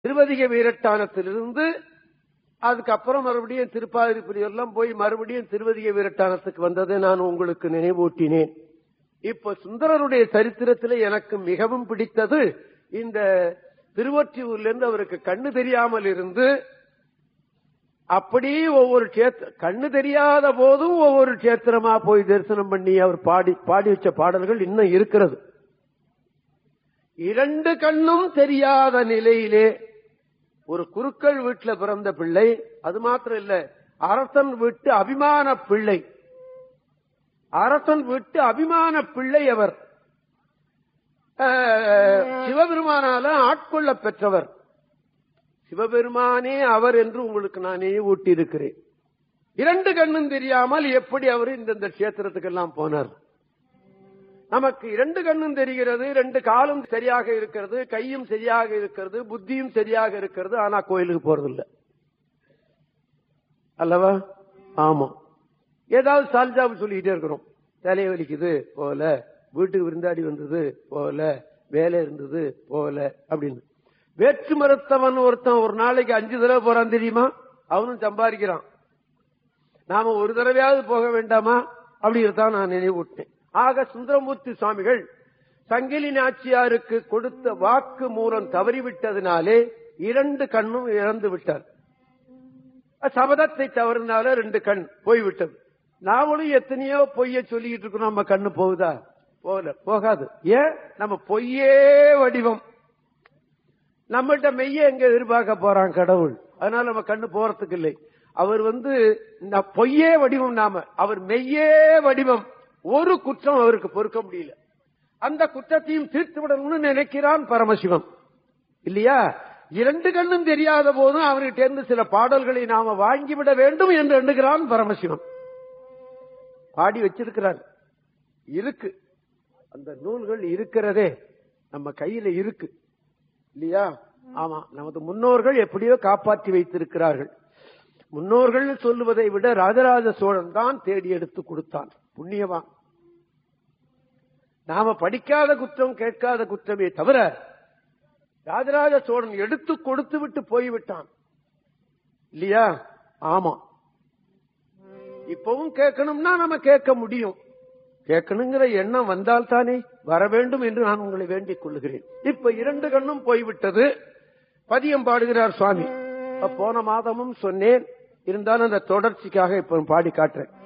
திருவதிக வீரட்டானத்திலிருந்து அதுக்கப்புறம் மறுபடியும் திருப்பாதிரிப்புலி எல்லாம் போய் மறுபடியும் திருவதிக வீரட்டானத்துக்கு வந்ததை நான் உங்களுக்கு நினைவூட்டினேன் இப்ப சுந்தரருடைய சரித்திரத்தில் எனக்கு மிகவும் பிடித்தது இந்த திருவொற்றியூர்ல இருந்து அவருக்கு கண்ணு தெரியாமல் இருந்து அப்படியே ஒவ்வொரு கேத்திர கண்ணு தெரியாத போதும் ஒவ்வொரு கேத்திரமா போய் தரிசனம் பண்ணி அவர் பாடி பாடி வச்ச பாடல்கள் இன்னும் இருக்கிறது இரண்டு கண்ணும் தெரியாத நிலையிலே ஒரு குருக்கள் வீட்டுல பிறந்த பிள்ளை அது மாத்திரம் இல்ல அரசன் வீட்டு அபிமான பிள்ளை அரசன் வீட்டு அபிமான பிள்ளை அவர் அஹ், சிவபெருமானால ஆட்கொள்ள பெற்றவர் சிவபெருமானே அவர் என்று உங்களுக்கு நானே ஊட்டியிருக்கிறேன் இரண்டு கண்ணும் தெரியாமல் எப்படி அவர் இந்த கஷேத்திரத்துக்கெல்லாம் போனார் நமக்கு இரண்டு கண்ணும் தெரிகிறது ரெண்டு காலும் சரியாக இருக்கிறது கையும் சரியாக இருக்கிறது புத்தியும் சரியாக இருக்கிறது ஆனா கோயிலுக்கு போறதில்லை அல்லவா ஆமா ஏதாவது சால்ஜாபு சொல்லிக்கிட்டே இருக்கிறோம் தலையை வலிக்குது போல வீட்டுக்கு விருந்தாடி வந்தது போல வேலை இருந்தது போல அப்படின்னு வேற்று மருத்துவன் ஒருத்தன் ஒரு நாளைக்கு அஞ்சு தடவை போறான் தெரியுமா அவனும் சம்பாதிக்கிறான் நாம ஒரு தடவையாவது போக வேண்டாமா அப்படிதான் நான் நினைவூட்டேன் ஆக சுந்தரமூர்த்தி சுவாமிகள் சங்கிலி நாச்சியாருக்கு கொடுத்த வாக்கு மூலம் தவறிவிட்டதினாலே இரண்டு கண்ணும் இறந்து விட்டார் சபதத்தை தவறினால ரெண்டு கண் போய்விட்டது நாமளும் எத்தனையோ பொய்ய சொல்லிக்கிட்டு இருக்கோம் நம்ம கண்ணு போகுதா போகல போகாது ஏன் நம்ம பொய்யே வடிவம் நம்மகிட்ட மெய்ய எங்க எதிர்பார்க்க போறான் கடவுள் அதனால நம்ம கண்ணு போறதுக்கு இல்லை அவர் வந்து ந- பொய்யே வடிவம் நாம அவர் மெய்யே வடிவம் ஒரு குற்றம் அவருக்கு பொறுக்க முடியல அந்த குற்றத்தையும் தீர்த்து விடணும்னு நினைக்கிறான் பரமசிவம் இல்லையா இரண்டு கண்ணும் தெரியாத போதும் அவர்கிட்ட இருந்து சில பாடல்களை நாம வாங்கிவிட வேண்டும் என்று எண்ணுகிறான் பரமசிவம் பாடி வச்சிருக்கிறார் இருக்கு அந்த நூல்கள் இருக்கிறதே நம்ம கையில இருக்கு இல்லையா ஆமா நமது முன்னோர்கள் எப்படியோ காப்பாற்றி வைத்திருக்கிறார்கள் முன்னோர்கள் சொல்லுவதை விட ராஜராஜ சோழன் தான் தேடி எடுத்து கொடுத்தான் புண்ணியவான் நாம படிக்காத குற்றம் கேட்காத குற்றமே தவிர ராஜராஜ சோழன் எடுத்து கொடுத்து விட்டு போய்விட்டான் இல்லையா ஆமா இப்பவும் கேட்கணும்னா நம்ம கேட்க முடியும் கேட்கணுங்கிற எண்ணம் வந்தால் தானே வர வேண்டும் என்று நான் உங்களை வேண்டிக் கொள்கிறேன் இப்ப இரண்டு கண்ணும் போய்விட்டது பதியம் பாடுகிறார் சுவாமி அப்ப போன மாதமும் சொன்னேன் இருந்தாலும் அந்த தொடர்ச்சிக்காக இப்ப பாடி காட்டுறேன்